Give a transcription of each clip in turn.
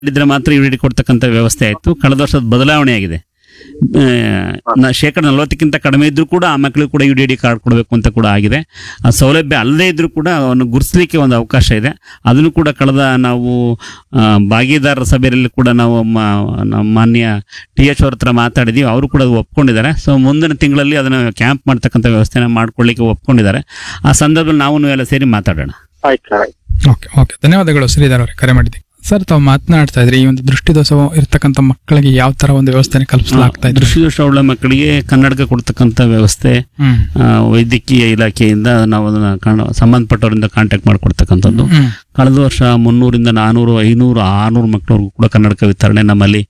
ಇದ್ರೆ ಮಾತ್ರ you D ಕೊಡ್ತಕ್ಕಂಥ ವ್ಯವಸ್ಥೆ ಆಯಿತು ಕಳೆದ ವರ್ಷದ ಬದಲಾವಣೆ ಆಗಿದೆ ಆ, ನ- ಶೇಕಡ ನಲವತ್ತಕ್ಕಿಂತ ಕಡಿಮೆ ಇದ್ರೂ ಕೂಡ ಆ ಮಕ್ಕಳಿಗೆ ಕೂಡ ಯು ಡಿ ಡಿ ಕಾರ್ಡ್ ಕೊಡಬೇಕು ಅಂತ ಕೂಡ ಆಗಿದೆ ಆ ಸೌಲಭ್ಯ ಅಲ್ಲದೇ ಇದ್ರೂ ಕೂಡ ಅವನ್ನು ಗುರುತಿಸಲಿಕ್ಕೆ ಒಂದು ಅವಕಾಶ ಇದೆ ಅದನ್ನು ಕೂಡ ಕಳೆದ ನಾವು ಆ, ಭಾಗೀದಾರರ ಸಭೆಯಲ್ಲಿ ಕೂಡ ನಾವು ಮ- ನಮ್ಮ ಮಾನ್ಯ ಟಿ ಎಚ್ ಅವ್ರ ಹತ್ರ ಮಾತಾಡಿದ್ದೀವಿ ಅವರು ಕೂಡ ಅದು ಒಪ್ಕೊಂಡಿದ್ದಾರೆ ಸೊ ಮುಂದಿನ ತಿಂಗಳಲ್ಲಿ ಅದನ್ನು ಕ್ಯಾಂಪ್ ಮಾಡ್ತಕ್ಕಂಥ ವ್ಯವಸ್ಥೆನ ಮಾಡ್ಕೊಳ್ಳಿಕ್ಕೆ ಒಪ್ಕೊಂಡಿದ್ದಾರೆ ಆ ಸಂದರ್ಭದಲ್ಲಿ ನಾವು ಎಲ್ಲ ಸೇರಿ ಮಾತಾಡೋಣ ಆಯ್ತು ಆಯ್ತು ಓಕೆ ಓಕೆ ಧನ್ಯವಾದಗಳು ಶ್ರೀಧರ್ ಅವರೇ ಕರೆ ಮಾಡಿದ್ದಕ್ಕೆ ಸರ್ ತಾವು ಮಾತನಾಡ್ತಾ ಇದ್ರಿ ಈ ಒಂದು ದೃಷ್ಟಿದೋಷ ಇರ್ತಕ್ಕಂಥ ಮಕ್ಕಳಿಗೆ ಯಾವ ತರ ಒಂದು ವ್ಯವಸ್ಥೆ ಕಲ್ಪಿಸಲಾಗ್ತಾ ಇದೆ ದೃಷ್ಟಿದೋಷ ಉಳ್ಳ ಮಕ್ಕಳಿಗೆ ಕನ್ನಡಕ ಕೊಡ್ತಕ್ಕಂಥ ವ್ಯವಸ್ಥೆ ಹ್ಮ್ ಆ, ವೈದ್ಯಕೀಯ ಇಲಾಖೆಯಿಂದ ನಾವು ಅದನ್ನ ಕಾಣ- ಸಂಬಂಧಪಟ್ಟವರಿಂದ ಕಾಂಟ್ಯಾಕ್ಟ್ ಮಾಡಿಕೊಡ್ತಕ್ಕಂಥದ್ದು ಹ್ಮ್ ಕಳೆದ ವರ್ಷ ಮುನ್ನೂರಿಂದ ನಾನೂರು ಐನೂರು ಆರ್ನೂರು ಮಕ್ಕಳಿಗೂ ಕೂಡ ಕನ್ನಡಕ ವಿತರಣೆ ನಮ್ಮಲ್ಲಿ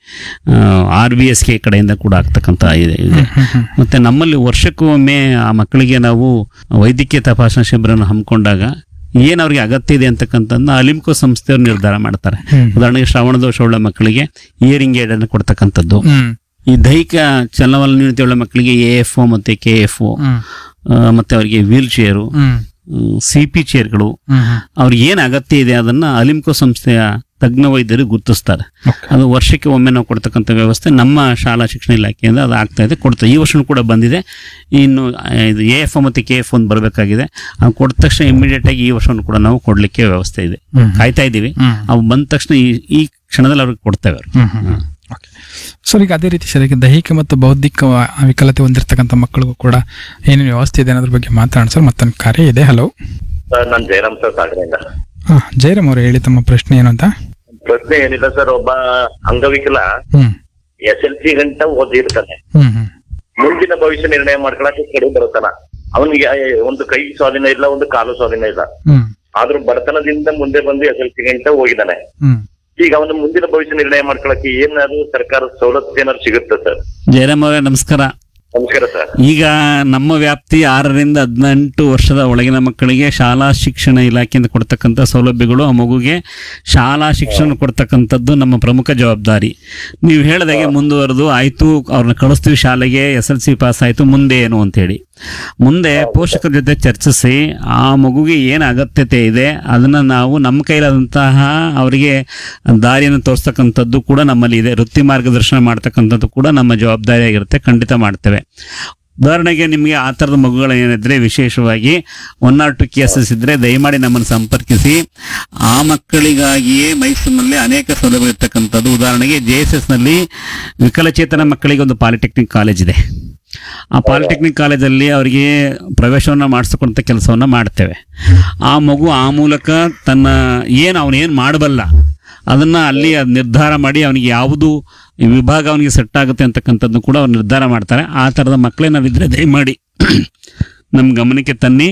ಆರ್ ಬಿ ಎಸ್ ಕೆ ಕಡೆಯಿಂದ ಕೂಡ ಆಗ್ತಕ್ಕಂಥ ಇದೆ ಇದೆ ಹ್ಮ್ ಹ್ಮ್ ಮತ್ತೆ ನಮ್ಮಲ್ಲಿ ವರ್ಷಕ್ಕೂ ಒಮ್ಮೆ ಆ ಮಕ್ಕಳಿಗೆ ನಾವು ವೈದ್ಯಕೀಯ ತಪಾಸಣಾ ಶಿಬಿರನ್ನು ಹಮ್ಮಿಕೊಂಡಾಗ ಏನು ಅವ್ರಿಗೆ ಅಗತ್ಯ ಇದೆ ಅಂತಕ್ಕಂಥದ್ದನ್ನ ಅಲಿಮ್ಕೋ ಸಂಸ್ಥೆಯವರು ನಿರ್ಧಾರ ಮಾಡ್ತಾರೆ ಹ್ಮ್. ಉದಾಹರಣೆಗೆ ಶ್ರವಣ ದೋಷ ಉಳ್ಳ ಮಕ್ಕಳಿಗೆ ಇಯರಿಂಗ್ ಏಡ್ ಅನ್ನು ಕೊಡ್ತಕ್ಕಂಥದ್ದು ಹ್ಮ್ ಈ ದೈಹಿಕ ಚಲನವಲನ ಉಳ್ಳ ಮಕ್ಕಳಿಗೆ ಎ ಎಫ್ ಒ ಮತ್ತೆ ಕೆ ಎಫ್ ಒ ಹ್ಮ್ ಮತ್ತೆ ಅವರಿಗೆ ವೀಲ್ ಚೇರು ಹ್ಮ್ ಸಿ ಪಿ ಚೇರ್ಗಳು ಹ್ಮ್ ಹ್ಮ್ ಅವ್ರಿಗೆ ಏನು ಅಗತ್ಯ ಇದೆ ಅದನ್ನ ಅಲಿಮ್ಕೋ ಸಂಸ್ಥೆಯ ತಜ್ಞ ವೈದ್ಯರು ಗುರುತಿಸ್ತಾರೆ Okay. ಅದು ವರ್ಷಕ್ಕೆ ಒಮ್ಮೆ ನಾವು ಕೊಡ್ತಕ್ಕಂಥ ವ್ಯವಸ್ಥೆ ನಮ್ಮ ಶಾಲಾ ಶಿಕ್ಷಣ ಇಲಾಖೆಯಿಂದ ಅದು ಆಗ್ತಾ ಇದೆ ಕೊಡ್ತಾ ಈ ವರ್ಷನೂ ಕೂಡ ಬಂದಿದೆ ಇನ್ನು ಆ, ಇದು ಎ ಎಫ್ ಮತ್ತು ಕೆ ಎಫ್ ಒಂದು ಬರಬೇಕಾಗಿದೆ ಅದು ಕೊಟ್ಟ ತಕ್ಷಣ ಇಮಿಡಿಯೇಟ್ ಆಗಿ ಈ ವರ್ಷವನ್ನು ಕೂಡ ನಾವು ಕೊಡ್ಲಿಕ್ಕೆ ವ್ಯವಸ್ಥೆ ಇದೆ ಹ್ಮ್. ಕಾಯ್ತಾ ಇದ್ದೀವಿ ಹ್ಮ್. ಅವು ಬಂದ ತಕ್ಷಣ ಈ ಈ ಕ್ಷಣದಲ್ಲಿ ಅವ್ರಿಗೆ ಕೊಡ್ತೇವೆ ಅವ್ರು ಹ್ಮ್ ಹ್ಮ್ ಹ್ಮ್. ಓಕೆ ಸರ್ ಈಗ ಅದೇ ರೀತಿ ಸರ್ ಈಗ ದೈಹಿಕ ಮತ್ತು ಬೌದ್ಧಿಕ ವ- ವಿಕಲತೆ ಹೊಂದಿರತಕ್ಕಂಥ ಮಕ್ಕಳಿಗೂ ಕೂಡ ಏನೇನು ವ್ಯವಸ್ಥೆ ಇದೆ ಅನ್ನೋದ್ರ ಬಗ್ಗೆ ಮಾತಾಡೋಣ ಸರ್ ಮತ್ತೊಂದು ಕಾರ್ಯ ಇದೆ ಹಲೋ ಸರ್ ನಾನು ಜಯರಾಮ್ ಸರ್ ಸಾಗರದಿಂದ ಹಾ ಜಯರಾಮ್ ಅವರು ಹೇಳಿ ತಮ್ಮ ಪ್ರಶ್ನೆ ಏನು ಅಂತ ಪ್ರಶ್ನೆ ಏನಿಲ್ಲ ಸರ್ ಒಬ್ಬ ಅಂಗವಿಕಲ ಹ್ಮ್ ಎಸ್ ಎಲ್ ಸಿ ಗಂಟ ಓದಿರ್ತಾನೆ ಹ್ಮ್ ಹ್ಮ್ ಮುಂದಿನ ಭವಿಷ್ಯ ನಿರ್ಣಯ ಮಾಡ್ಕೊಳಕ್ಕೆ ಕಡೆ ಬರುತ್ತಾನ ಅವನಿಗೆ ಒಂದು ಕೈ ಸ್ವಾಧೀನ ಇಲ್ಲ ಒಂದು ಕಾಲು ಸ್ವಾಧೀನ ಇಲ್ಲ ಹ್ಮ್ ಆದ್ರೂ ಬಡತನದಿಂದ ಮುಂದೆ ಬಂದು ಎಸ್ ಎಲ್ ಸಿ ಗಂಟ ಹೋಗಿದ್ದಾನೆ ಹ್ಮ್ ಈಗ ಅವನ ಮುಂದಿನ ಭವಿಷ್ಯ ನಿರ್ಣಯ ಮಾಡ್ಕೊಳಕ್ಕೆ ಏನಾದ್ರು ಸರ್ಕಾರದ ಸವಲತ್ತು ಏನಾದ್ರು ಸಿಗುತ್ತೆ ಸರ್ ಜಯರಾಮ್ ಅವರೇ ನಮಸ್ಕಾರ ನಮಸ್ಕಾರ ಸರ್ ಈಗ ನಮ್ಮ ವ್ಯಾಪ್ತಿ ಆರರಿಂದ ಹದಿನೆಂಟು ವರ್ಷದ ಒಳಗಿನ ಮಕ್ಕಳಿಗೆ ಶಾಲಾ ಶಿಕ್ಷಣ ಇಲಾಖೆಯಿಂದ ಕೊಡ್ತಕ್ಕಂಥ ಸೌಲಭ್ಯಗಳು ಆ ಮಗುಗೆ ಶಾಲಾ ಶಿಕ್ಷಣ ಕೊಡ್ತಕ್ಕಂಥದ್ದು ನಮ್ಮ ಪ್ರಮುಖ ಜವಾಬ್ದಾರಿ ನೀವು ಹೇಳಿದಾಗೆ ಮುಂದುವರೆದು ಆಯಿತು ಅವ್ರನ್ನ ಕಳಿಸ್ತೀವಿ ಶಾಲೆಗೆ ಎಸ್ ಎಲ್ ಸಿ ಪಾಸ್ ಆಯಿತು ಮುಂದೆ ಏನು ಅಂತೇಳಿ ಮುಂದೆ ಪೋಷಕರ ಜೊತೆ ಚರ್ಚಿಸಿ ಆ ಮಗುಗೆ ಏನು ಅಗತ್ಯತೆ ಇದೆ ಅದನ್ನು ನಾವು ನಮ್ಮ ಕೈಲಾದಂತಹ ಅವರಿಗೆ ದಾರಿಯನ್ನು ತೋರಿಸ್ತಕ್ಕಂಥದ್ದು ಕೂಡ ನಮ್ಮಲ್ಲಿ ಇದೆ ವೃತ್ತಿ ಮಾರ್ಗದರ್ಶನ ಮಾಡ್ತಕ್ಕಂಥದ್ದು ಕೂಡ ನಮ್ಮ ಜವಾಬ್ದಾರಿಯಾಗಿರುತ್ತೆ ಖಂಡಿತ ಮಾಡ್ತೇವೆ ಉದಾಹರಣೆಗೆ ನಿಮಗೆ ಆ ಥರದ ಮಗುಗಳು ಏನಿದ್ರೆ ವಿಶೇಷವಾಗಿ ಒನ್ ಆರ್ ಟು ಕೇಸಸ್ ಇದ್ರೆ ದಯಮಾಡಿ ನಮ್ಮನ್ನು ಸಂಪರ್ಕಿಸಿ ಆ ಮಕ್ಕಳಿಗಾಗಿಯೇ ಮೈಸೂರಿನಲ್ಲಿ ಅನೇಕ ಸೌಲಭ್ಯ ಇರ್ತಕ್ಕಂಥದ್ದು ಉದಾಹರಣೆಗೆ ಜೆ ಎಸ್ ಎಸ್ ನಲ್ಲಿ ವಿಕಲಚೇತನ ಮಕ್ಕಳಿಗೆ ಒಂದು ಪಾಲಿಟೆಕ್ನಿಕ್ ಕಾಲೇಜ್ ಇದೆ ಆ ಪಾಲಿಟೆಕ್ನಿಕ್ ಕಾಲೇಜಲ್ಲಿ ಅವರಿಗೆ ಪ್ರವೇಶವನ್ನು ಮಾಡಿಸ್ಕೊಂತ ಕೆಲಸವನ್ನು ಮಾಡ್ತೇವೆ ಆ ಮಗು ಆ ಮೂಲಕ ತನ್ನ ಏನು ಅವನೇನು ಮಾಡಬಲ್ಲ ಅದನ್ನ ಅಲ್ಲಿ ಅದ್ ನಿರ್ಧಾರ ಮಾಡಿ ಅವನಿಗೆ ಯಾವುದು ವಿಭಾಗ ಅವನಿಗೆ ಸೆಟ್ ಆಗುತ್ತೆ ಅಂತಕ್ಕಂಥದ್ದು ಕೂಡ ಅವ್ರು ನಿರ್ಧಾರ ಮಾಡ್ತಾರೆ ಆ ಥರದ ಮಕ್ಕಳೇನಾದಿದ್ರೆ ದಯಮಾಡಿ ನಮ್ಮ ಗಮನಕ್ಕೆ ತನ್ನಿ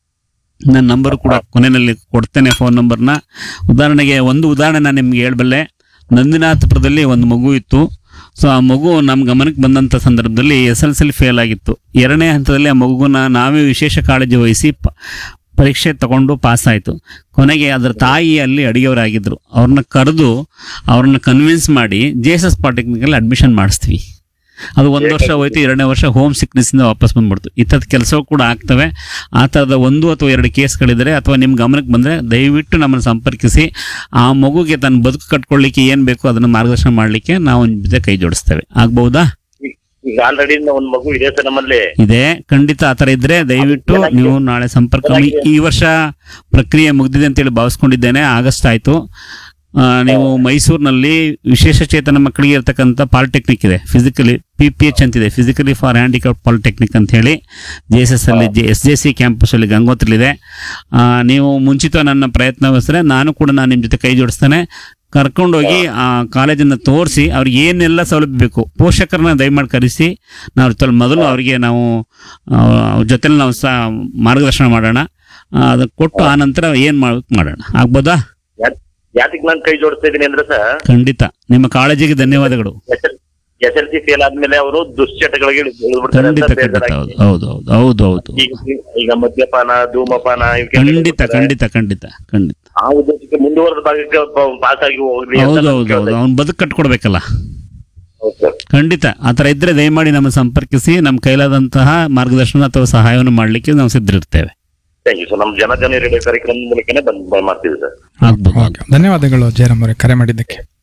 ನನ್ನ ನಂಬರ್ ಕೂಡ ಕೊನೆಯಲ್ಲಿ ಕೊಡ್ತೇನೆ ಫೋನ್ ನಂಬರ್ನ ಉದಾಹರಣೆಗೆ ಒಂದು ಉದಾಹರಣೆ ನಾನು ನಿಮ್ಗೆ ಹೇಳಬಲ್ಲೆ ನಂದಿನಾಥಪುರದಲ್ಲಿ ಒಂದು ಮಗು ಇತ್ತು ಸೊ ಆ ಮಗು ನಮ್ಮ ಗಮನಕ್ಕೆ ಬಂದಂಥ ಸಂದರ್ಭದಲ್ಲಿ ಎಸ್ ಎಲ್ ಸಿಲಿ ಫೇಲ್ ಆಗಿತ್ತು ಎರಡನೇ ಹಂತದಲ್ಲಿ ಆ ಮಗುನ ನಾವೇ ವಿಶೇಷ ಕಾಳಜಿ ವಹಿಸಿ ಪ- ಪರೀಕ್ಷೆ ತಗೊಂಡು ಪಾಸ್ ಆಯಿತು ಕೊನೆಗೆ ಅದರ ತಾಯಿ ಅಲ್ಲಿ ಅಡಿಗೆಯವರಾಗಿದ್ದರು ಅವ್ರನ್ನ ಕರೆದು ಅವ್ರನ್ನ ಕನ್ವಿನ್ಸ್ ಮಾಡಿ ಜೆ ಎಸ್ ಎಸ್ ಪಾಲಿಟೆಕ್ನಿಕಲ್ಲಿ ಅಡ್ಮಿಷನ್ ಮಾಡಿಸ್ತೀವಿ ಅದು ಒಂದು ವರ್ಷ ಹೋಯ್ತು ಎರಡನೇ ವರ್ಷ ಹೋಮ್ ಸಿಕ್ನೆಸ್ಸಿಂದ ವಾಪಸ್ ಬಂದ್ಬಿಡ್ತು ಈ ಥರದ ಕೆಲಸವೂ ಕೂಡ ಆಗ್ತವೆ ಆ ಥರದ ಒಂದು ಅಥವಾ ಎರಡು ಕೇಸ್ಗಳಿದ್ರೆ ಅಥವಾ ನಿಮ್ಮ ಗಮನಕ್ಕೆ ಬಂದರೆ ದಯವಿಟ್ಟು ನಮ್ಮನ್ನು ಸಂಪರ್ಕಿಸಿ ಆ ಮಗುಗೆ ತನ್ನ ಬದುಕು ಕಟ್ಕೊಳ್ಳಿಕ್ಕೆ ಏನು ಬೇಕೋ ಅದನ್ನು ಮಾರ್ಗದರ್ಶನ ಮಾಡಲಿಕ್ಕೆ ನಾವು ನಿಮ್ಮ ಜೊತೆ ಕೈ ಜೋಡಿಸ್ತೇವೆ ಆಗ್ಬಹುದಾ ಈಗ- ಈಗ ಆಲ್ರೆಡಿ ಒಂದ್ ಮಗು ಇದೆ ಸರ್ ನಮ್ಮಲ್ಲಿ ಇದೆ ಖಂಡಿತ ಆ ಥರ ಇದ್ರೆ ದಯವಿಟ್ಟು ನೀವು ನಾಳೆ ಸಂಪರ್ಕ ಮಾಡಿ. ಈ ವರ್ಷ ಪ್ರಕ್ರಿಯೆ ಮುಗ್ದಿದೆ ಅಂತೇಳಿ ಭಾವಿಸ್ಕೊಂಡಿದ್ದೇನೆ ಆಗಸ್ಟ್ ಆಯಿತು ನೀವು ಮೈಸೂರಿನಲ್ಲಿ ವಿಶೇಷ ಚೇತನ ಮಕ್ಕಳಿಗೆ ಇರತಕ್ಕಂಥ ಪಾಲಿಟೆಕ್ನಿಕ್ ಇದೆ ಫಿಸಿಕಲಿ ಪಿ ಪಿ ಎಚ್ ಅಂತಿದೆ ಫಿಸಿಕಲಿ ಫಾರ್ ಹ್ಯಾಂಡಿಕ್ಯಾಪ್ ಪಾಲಿಟೆಕ್ನಿಕ್ ಅಂತ ಹೇಳಿ ಜೆ ಎಸ್ ಎಸ್ ಅಲ್ಲಿ ಜೆ ಎಸ್ ಜೆ ಸಿ ಕ್ಯಾಂಪಸ್ಸಲ್ಲಿ ಗಂಗೋತ್ರಿಲಿದೆ ಆ, ನೀವು ಮುಂಚಿತ ನನ್ನ ಪ್ರಯತ್ನ ವಹಿಸಿದ್ರೆ ನಾನು ಕೂಡ ನಾನು ನಿಮ್ಮ ಜೊತೆ ಕೈ ಜೋಡಿಸ್ತೇನೆ ಕರ್ಕೊಂಡೋಗಿ ಆ ಕಾಲೇಜನ್ನು ತೋರಿಸಿ ಅವ್ರಿಗೆ ಏನೆಲ್ಲ ಸೌಲಭ್ಯ ಬೇಕು ಪೋಷಕರನ್ನ ದಯಮಾಡಿ ಕರೆಸಿ ನಾವು ತೊಲ್- ಮೊದಲು ಅವರಿಗೆ ನಾವು ಆ, ಅವ್ರ ಜೊತೆಲಿ ನಾವು ಸಹ ಮಾರ್ಗದರ್ಶನ ಮಾಡೋಣ ಆ, ಅದನ್ನ ಕೊಟ್ಟು ಆ ನಂತರ ಏನು ಮಾಡ್ಬೇಕು ಮಾಡೋಣ ಆಗ್ಬೋದಾ ಯಾತಿಗೆ ನಾನು ಕೈ ಜೋಡಿಸ್ತಾ ಇದೀನಿ ಅಂದ್ರೆ ಸರ್ ಖಂಡಿತ ನಿಮ್ಮ ಕಾಳಜಿಗೆ ಧನ್ಯವಾದಗಳು ಎಸ್ ಎಲ್ ಸಿ ಫೇಲ್ ಆದ್ಮೇಲೆ ಅವರು ದುಶ್ಚಟಗಳಿಗೆ ಇಳಿದ್ಬಿಡ್ತಾರೆ ಅಂತ ಖಂಡಿತ ಖಂಡಿತ ಬೇಜಾರಾಗಿ. ಹೌದು ಹೌದು ಹೌದು ಹೌದು ಹೌದು ಈಗ ಈಗ ಮದ್ಯಪಾನ ಧೂಮಪಾನ ಇವಕ್ಕೆ ಖಂಡಿತ ಇಳಿದ್ಬಿಡ್ತಾರೆ. ಖಂಡಿತ ಖಂಡಿತ ಖಂಡಿತ ಆ ಉದ್ದೇಶಕ್ಕೆ ಮುಂದುವರೆದ ಭಾಗಕ್ಕೆ ಪಾಸ್ ಆಗಿ ಹೋಗ್ಲಿ ಅಂತ ಹೌದು ನಾನು ಹೌದು ಹೌದು ಕೇಳ್ದೆ. ಅವ್ನು ಬದುಕು ಕಟ್ಕೊಡ್ಬೇಕಲ್ಲ ಹೌದು ಸರ್ ಖಂಡಿತ ಆ ಥರ ಇದ್ರೆ ದಯಮಾಡಿ ನಮ್ಮ ಸಂಪರ್ಕಿಸಿ ನಮ್ಮ ಕೈಲಾದಂತಹ ಮಾರ್ಗದರ್ಶನ ಅಥವಾ ಸಹಾಯವನ್ನು ಮಾಡಲಿಕ್ಕೆ ನಾವು ಸಿದ್ಧರಿರ್ತೇವೆ ಥ್ಯಾಂಕ್ ಯು ಸರ್ ನಮ್ಮ ಜನ ಜನ ರೇಡಿಯೋ ಕಾರ್ಯಕ್ರಮದ ಮೂಲಕನೇ ಬಂದ್ ಬಂದ್ ಮಾಡ್ತೀವಿ ಸರ್ ಆಗ್ಬೋದು ಓಕೆ ಧನ್ಯವಾದಗಳು ಜಯರಾಮ್ ಅವರೇ ಕರೆ ಮಾಡಿದ್ದಕ್ಕೆ